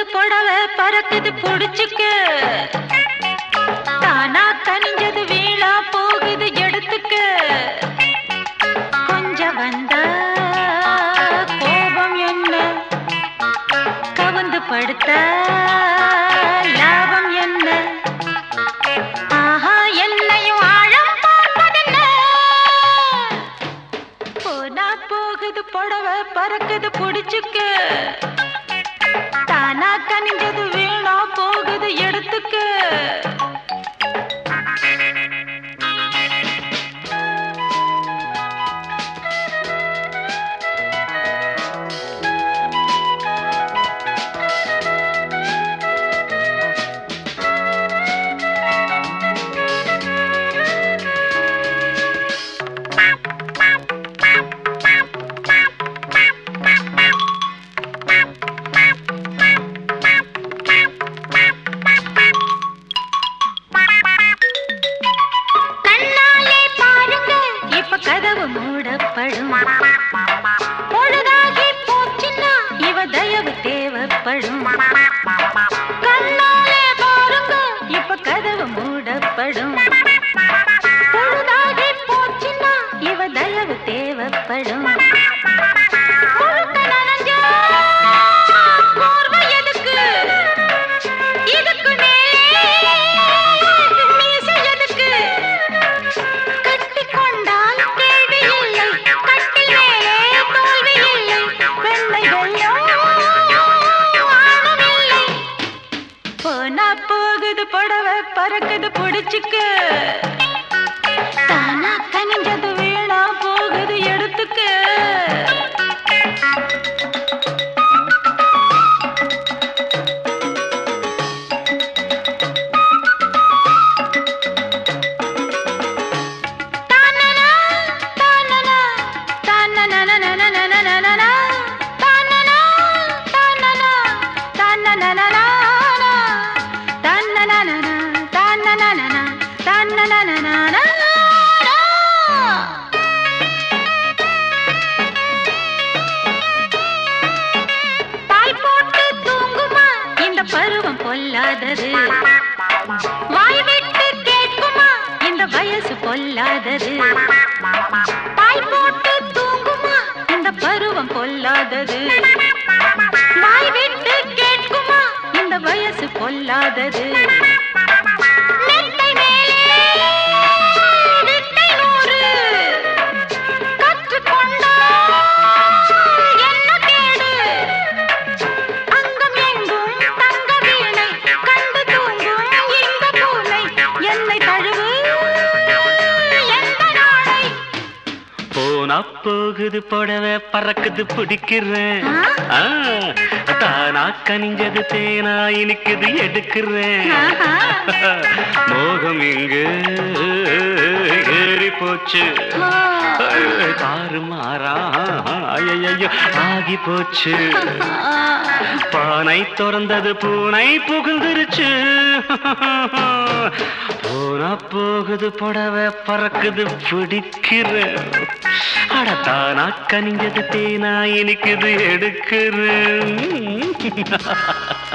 புடவை பறக்குது புடிச்சுக்க தானா கனிஞ்சது வீணா போகுது எடுத்துக்க கொஞ்சம் வந்தா கோபம் என்ன கவுந்து படுத்த லாபம் என்ன ஆஹா என்னையும் ஆழம் பார்ப்பதென்ன போனா போகுது புடவை பறக்குது புடிச்சுக்க தானா கனிஞ்சது வீணா போகுது எடுத்துக்க கண்ணாலே பாருங்க இப்ப கதவு மூடப்படும் பொழுதாகி போச்சுன்னா இவ தயவு தேவைப்படும் கண்ணாலே பாருங்க இப்ப கதவு மூடப்படும் பொழுதாகி போச்சுன்னா இவ தயவு தேவைப்படும் முழுக்க நனைஞ்சா போர்வை எதுக்கு? இதுக்கு மேலே மீசை எதுக்கு? கட்டிக்கொண்டால் கேள்வி இல்லை கட்டில் மேலே தோல்வி இல்லை வெள்ளை வெள்ளம் ஆழமில்லை போனா போகுது புடவை பறக்குது புடிச்சுக்க தானா கனிஞ்சது வீணா போகுது எடுத்துக்க தானனா, தானனா, தானனனனனனனனனனனா, தானனா, தானனா, தானனனனனனா, தானனனனன, தானனனன, தானனனனனனனா. பால் போட்டு தூங்குமா இந்த பருவம் பொல்லாதது வாய் விட்டு கேட்குமா இந்த வயசு பொல்லாதது பாய் போட்டு தூங்குமா இந்த பருவம் பொல்லாதது வாய் விட்டு கேட்குமா இந்த வயசு பொல்லாதது மெத்தை மேலே வித்தை நூறு. கற்றுக்கொண்டால் என்ன கேடு? அங்கம் எங்கும் தங்க வீணை கண்டு தூங்கும் இந்த பூனை என்னை தழுவு எந்த நாளை போனா போகுது புடவை பறக்குது பிடிக்கிறேன் ஆ, தானா கனிஞ்சது தேனா இனிக்குது எடுக்கிறேன் ஆஹா. மோகம் இங்கு ஏறி போச்சு ஓ. தாறு மாறா ஐயோ ஆகி போச்சு ஆ. பானை திறந்தது பூனை புகுந்துருச்சு போனா போகுது புடவை பறக்குது பிடிக்கிறேன் அடத்தானா கனிஞ்சது தேனா இனிக்குது எடுக்கிறேன்